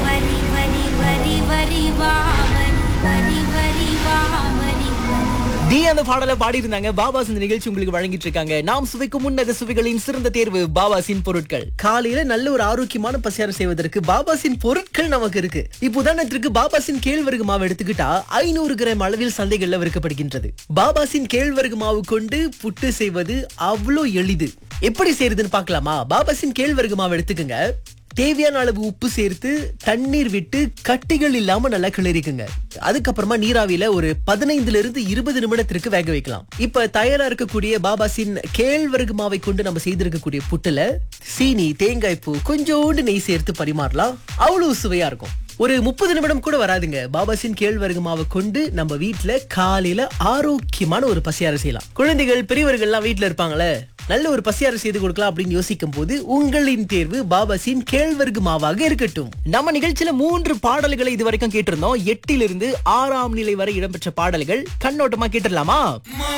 வரி வரி வரி வரி வா வரி வரி வரி வா வரி டி அந்த பாடலை பாடி இருந்தாங்க பாபாஸ் இந்த நிகழ்ச்சி உங்களுக்கு வழங்கிட்டு இருக்காங்க நாம் சுவைக்கும் முன்னத சுவைகளின் சிறந்த தேர்வு பாபாசின் பொருட்கள் காலையில நல்ல ஒரு ஆரோக்கியமான பசியாரம் செய்வதற்கு பாபாசின் பொருட்கள் நமக்கு இருக்கு இப்போ உதாரணத்திற்கு பாபாசின் கேழ்வரகு மாவு எடுத்துக்கிட்டா ஐநூறு கிராம் அளவில் சந்தைகள்ல விற்கப்படுகின்றது பாபாசின் கேழ்வரகு மாவு கொண்டு புட்டு செய்வது அவ்வளோ எளிது எப்படி செய்யறதுன்னு பார்க்கலாமா பாபாசின் கேழ்வரகு மாவு எடுத்துக்கங்க தேவையான அளவு உப்பு சேர்த்து தண்ணீர் விட்டு கட்டிகள் இல்லாம நல்லா கிளறிக்குங்க அதுக்கப்புறமா நீராவியில ஒரு பதினைந்துல இருந்து இருபது நிமிடத்திற்கு வேக வைக்கலாம் இப்ப தயாரா இருக்கக்கூடிய பாபாசின் கேழ்வரகு மாவை கொண்டு நம்ம செய்திருக்கக்கூடிய புட்டுல சீனி தேங்காய் பூ கொஞ்சோண்டு நெய் சேர்த்து பரிமாறலாம் அவ்வளவு சுவையா இருக்கும் ஒரு முப்பது நிமிடம் கூட வராதுங்க பாபாசின் கேழ்வரகு மாவை கொண்டு நம்ம வீட்ல காலையில ஆரோக்கியமான ஒரு பசியாரம் செய்யலாம் குழந்தைகள் பெரியவர்கள்லாம் வீட்ல இருப்பாங்களே நல்ல ஒரு பசியாரம் செய்து கொடுக்கலாம் அப்படின்னு யோசிக்கும் போது உங்களின் தேர்வு பாபாசின் கேழ்வரகு மாவாக இருக்கட்டும் நம்ம நிகழ்ச்சியில மூன்று பாடல்களை இதுவரைக்கும் கேட்டிருந்தோம் எட்டிலிருந்து ஆறாம் நிலை வரை இடம்பெற்ற பாடல்கள் கண்ணோட்டமா கேட்டுடலாமா